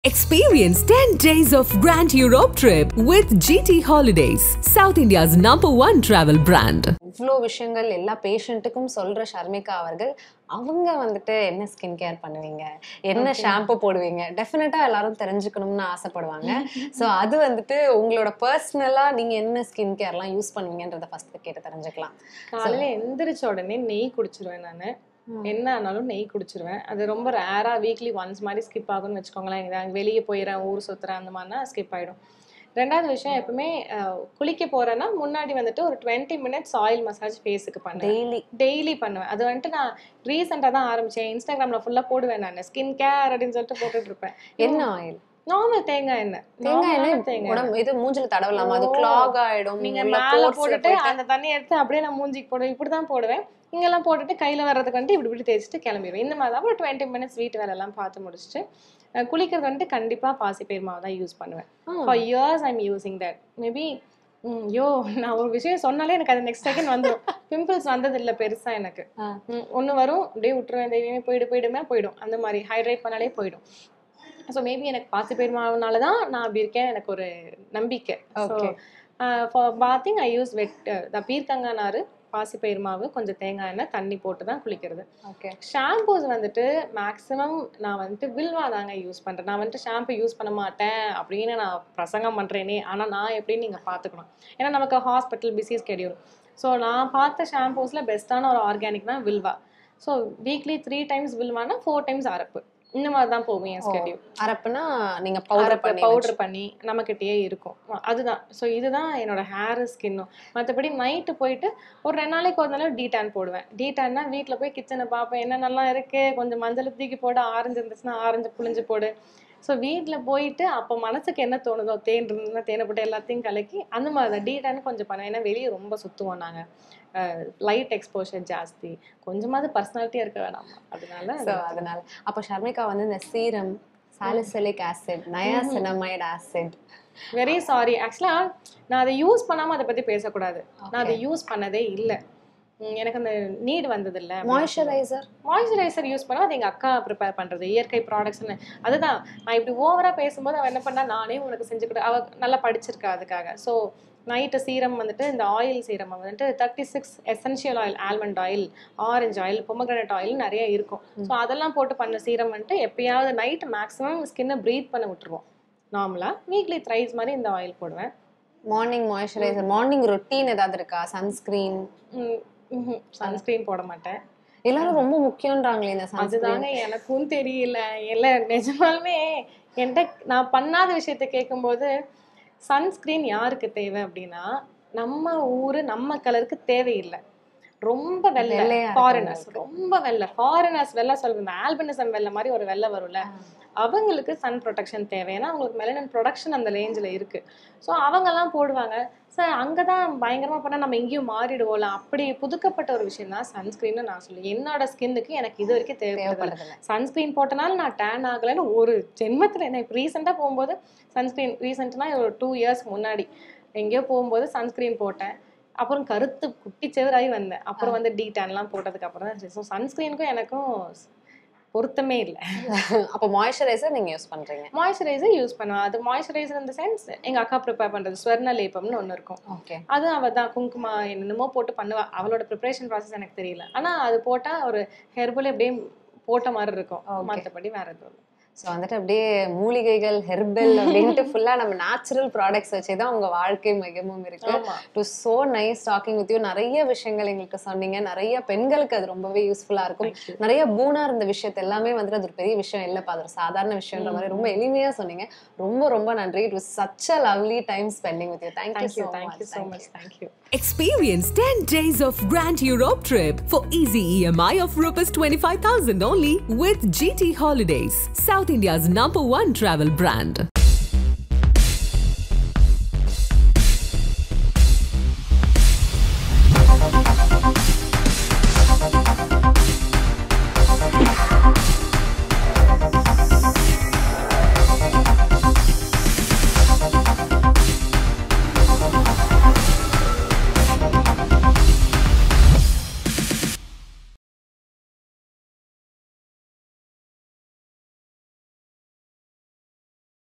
Experience 10 days of Grand Europe trip with GT Holidays, South India's number one travel brand. இவ்வளோ விஷயங்கள் எல்லா பேஷண்ட்டுக்கும் சொல்ற ஷர்மிகா அவர்கள் அவங்க வந்துட்டு என்ன ஸ்கின் கேர் பண்ணுவீங்க என்ன ஷாம்பு போடுவீங்க டெஃபினட்டா எல்லாரும் தெரிஞ்சுக்கணும்னு ஆசைப்படுவாங்க ஸோ அது வந்துட்டு உங்களோட பர்சனலா நீங்க என்ன ஸ்கின் கேர்லாம் யூஸ் பண்ணுவீங்கன்றத ஃபர்ஸ்ட் கேட்டு தெரிஞ்சுக்கலாம் காலையில எந்திரிச்ச உடனே நெய் குடிச்சிருவேன் நான் என்ன ஆனாலும் நெய் குடிச்சிருவேன் அது ரொம்ப ரேரா வீக்லி ஒன்ஸ் மாதிரி ஸ்கிப் ஆகும்னு வச்சுக்கோங்களேன் நான் வெளியே போயிடுறேன் ஊர் சுத்துறேன் அந்த மாதிரினா ஸ்கிப் ஆயிடும் ரெண்டாவது விஷயம் எப்பவுமே அஹ், குளிக்க போறேன்னா முன்னாடி வந்துட்டு ஒரு டுவெண்ட்டி மினிட்ஸ் ஆயில் மசாஜ் ஃபேஸுக்கு பண்ணுவேன் டெய்லி டெய்லி பண்ணுவேன் அது வந்துட்டு நான் ரீசெண்டாக தான் ஆரம்பிச்சேன் இன்ஸ்டாகிராம்ல ஃபுல்லா போடுவேன் நான் ஸ்கின் கேர் அப்படின்னு சொல்லிட்டு போட்டுட்டு இருப்பேன் என்ன ஆயில் நார்மல் தேங்காய் எண்ணெய் தேங்காய் Normal எண்ணெய் தேங்காய் உடம்பு இது மூஞ்சில தடவலாமா அது ஓ. கிளாக் ஆயிடும் நீங்க உள்ள மேல pores ல போட்டுட்டு போயிட்டு- அந்த தண்ணி எடுத்து அப்படியே நான் மூஞ்சிக்கு போடுவேன் இப்படிதான் போடுவேன் இங்கெல்லாம் போட்டுட்டு கையில வர்றதுக்கு வந்துட்டு இப்படி இப்படி தேய்ச்சிட்டு கிளம்பிடுவேன் இந்த மாதிரி தான் ஒரு டுவெண்ட்டி மினிட்ஸ் வீட்டு வேலை எல்லாம் பார்த்து முடிச்சுட்டு அஹ் குளிக்கிறது வந்துட்டு கண்டிப்பா பாசிப்பயிர் மாவு தான் யூஸ் பண்ணுவேன் ah. For years I'm using that maybe யோ நான் ஒரு விஷயம் சொன்னாலே எனக்கு அது நெக்ஸ்ட் செகண்ட் வந்துடும் பிம்பிள்ஸ் வந்தது இல்லை பெருசா எனக்கு ஆ. ஒன்று வரும் அப்படியே விட்டுருவேன் தெய்வமே போயிடு போயிடுமே போயிடும் அந்த மாதிரி ஹைட்ரேட் பண்ணாலே போயிடும் ஸோ மேபி எனக்கு பாசிப்பயிர் மாவுனால தான் நான் அப்படி இருக்கேன் எனக்கு ஒரு நம்பிக்கை Okay. For bathing I use wet the பீர்க்கங்காய் நாறு பாசிப்பயிர் மாவு கொஞ்சம் தேங்காய் எண்ணெய் தண்ணி போட்டு தான் குளிக்கிறது ஓகே ஷாம்பூஸ் வந்துட்டு மேக்ஸிமம் நான் வந்துட்டு வில்வா தாங்க யூஸ் பண்ணுறேன் நான் வந்துட்டு ஷாம்பு யூஸ் பண்ண மாட்டேன் அப்படின்னு நான் பிரசங்கம் பண்ணுறேனே ஆனால் நான் எப்படின்னு நீங்கள் பார்த்துக்கணும் ஏன்னா நமக்கு ஹாஸ்பிட்டல் பிஸி ஸ்கெடியூல் ஸோ நான் பார்த்த ஷாம்பூஸில் பெஸ்ட்டான ஒரு ஆர்கானிக் தான் வில்வா ஸோ வீக்லி த்ரீ டைம்ஸ் வில்வானா ஃபோர் டைம்ஸ் அரப்பு இந்த மாதிரி தான் போகும் என் ஸ்கெடியூல் அரப்புனா நீங்க பவுடர் பண்ணி பவுடர் பண்ணி நம்மக்கிட்டேயே இருக்கும் அஹ் அதுதான் ஸோ இதுதான் என்னோட ஹேர் ஸ்கின்னும் மற்றபடி நைட்டு போயிட்டு ஒரு ரெண்டு நாளைக்கு ஒரு நாள் டீடான் போடுவேன் டீடான்னா வீட்டில் போய் கிச்சனை பார்ப்பேன் என்னென்னலாம் இருக்கு கொஞ்சம் மஞ்சள் தூக்கி போடு ஆரஞ்சு இருந்துச்சுன்னா ஆரஞ்சு புளிஞ்சு போடு ஸோ வீட்டில் போயிட்டு அப்போ மனசுக்கு என்ன தோணுதோ தேன் இருந்ததுன்னா தேனை போட்டு எல்லாத்தையும் கலக்கி அந்த மாதிரி தான் டீடான் கொஞ்சம் பண்ணுவேன் ஏன்னா வெளியே ரொம்ப சுற்றுவோம் நாங்கள் லைட் எக்ஸ்போஷர் ஜாஸ்தி கொஞ்சமாவது பர்சனாலிட்டியாக இருக்க வேணாமா அதனால ஸோ அதனால அப்போ ஷர்மிகா வந்து இந்த serum salicylic acid niacinamide acid very sorry ஆக்சுவலா நான் அதை யூஸ் பண்ணாம அதை பத்தி பேசக்கூடாது நான் அதை யூஸ் பண்ணதே இல்லை எனக்கு அந்த நீட் வந்தது இல்ல மாய்ஸ்சரைசர் மாய்ஸ்சரைசர் யூஸ் பண்ணா அது எங்க அக்கா ப்ரிப்பேர் பண்றது இயற்கை ப்ராடக்ட்ஸ்னு அதுதான் நான் இப்படி ஓவரா பேசும்போது அவ என்ன பண்ணா நானே உனக்கு செஞ்சு கொடு அவ நல்லா படிச்சிருக்கா அதுக்காக ஸோ நைட்டு சீரம் வந்துட்டு இந்த ஆயில் சீரம் வந்துட்டு thirty six essential oil almond oil orange oil pomegranate oil நிறைய இருக்கும் ஸோ அதெல்லாம் போட்டு பண்ண சீரம் வந்துட்டு எப்பயாவது நைட் மேக்ஸிமம் ஸ்கின்னை ப்ரீத் பண்ண விட்டுருவோம் நார்மலாக வீக்லி த்ரைஸ் மாதிரி இந்த ஆயில் போடுவேன் மார்னிங் மாய்ஸ்சரைசர் மார்னிங் ரொட்டீன் ஏதாவது இருக்கா சன்ஸ்கிரீன் சன்ஸ்கிரீன் போட மாட்டேன் எல்லாரும் ரொம்ப முக்கியம்ன்றாங்களே இந்த சன்ஸ்கிரீன் அதுதாங்க எனக்கும் தெரியல இல்ல நிஜமாலுமே என்கிட்ட நான் பண்ணாத விஷயத்த கேட்கும்போது சன்ஸ்கிரீன் யாருக்கு தேவை அப்படின்னா நம்ம ஊரு நம்ம கலருக்கு தேவையில்லை ரொம்ப வெள்ளை வெள்ளையா ஃபாரினர்ஸ் ரொம்ப வெள்ளை ஃபாரினர்ஸ் வெள்ளை சொல்றது இந்த ஆல்பினிசம் வெள்ளை மாதிரி ஒரு வெள்ளை வரும்ல அவங்களுக்கு சன் ப்ரொடெக்ஷன் தேவை ஏன்னா அவங்களுக்கு மெலனின் ப்ரொடக்ஷன் அந்த ரேஞ்சில் இருக்கு ஸோ அவங்கெல்லாம் போடுவாங்க சார் அங்கே தான் பயங்கரமாக பண்ணால் நம்ம எங்கேயும் மாறிடுவோம்ல அப்படி புதுக்கப்பட்ட ஒரு விஷயம் தான் சன்ஸ்கிரீன்னு நான் சொல்லுவேன் என்னோட ஸ்கின்னுக்கு எனக்கு இது வரைக்கும் தேவைப்படுது தேவைப்படுறதில்ல சன்ஸ்கிரீன் போட்டனால நான் டேன் ஆகலைன்னு ஒரு ஜென்மத்தில் என்ன இப்போ ரீசெண்டாக போகும்போது சன்ஸ்கிரீன் ரீசெண்ட்னா ஒரு டூ இயர்ஸ்க்கு முன்னாடி எங்கேயோ போகும்போது சன்ஸ்கிரீன் போட்டேன் அப்புறம் கருத்து குட்டி செவராகி வந்தேன் அப்புறம் வந்து டி டேன்லாம் போட்டதுக்கு அப்புறம் தான் ஸோ சன்ஸ்கிரீனுக்கும் எனக்கும் பொருத்தமே இல்லை அப்போ மாய்ஸ்சரைசர் நீங்க யூஸ் பண்றீங்க மாய்ஸ்சரைசர் யூஸ் பண்ணுவேன் அது மாய்ஸ்சரைசர் இந்த சென்ஸ் எங்க அக்கா ப்ரிப்பேர் பண்றது ஸ்வர்ண லேபம்னு ஒன்று இருக்கும் ஓகே அது அவ தான் குங்குமா என்னென்னமோ போட்டு பண்ணுவா அவளோட ப்ரிப்பரேஷன் ப்ராசஸ் எனக்கு தெரியல ஆனா அது போட்டா ஒரு ஹெர்பல் அப்படியே போட்ட மாதிரி இருக்கும் Okay. மற்றபடி வேற எதுவும் இல்லை ஸோ வந்துட்டு அப்படியே மூலிகைகள் ஹெர்பல் அப்படின்ட்டு ஃபுல்லா நம்ம நேச்சுரல் ப்ராடக்ட்ஸ் வச்சு தான் உங்க வாழ்க்கை மிகவும் இருக்கு ஆமா too so nice talking with you நிறைய விஷயங்கள் எங்களுக்கு சொன்னீங்க நிறைய பெண்களுக்கு அது ரொம்பவே யூஸ்ஃபுல்லா இருக்கும் Thank you. நிறைய பூனா இருந்த விஷயத்த எல்லாமே வந்துட்டு அது ஒரு பெரிய விஷயம் இல்லப்பா அது ஒரு சாதாரண விஷயம்ன்ற மாதிரி ரொம்ப எளிமையா சொன்னீங்க ரொம்ப ரொம்ப நன்றி it was such a lovely time spending with you thank you thank you so thank you so much much thank you Experience 10 days of Grand Europe trip for easy EMI of Rs 25,000 only with GT Holidays, South India's number one travel brand.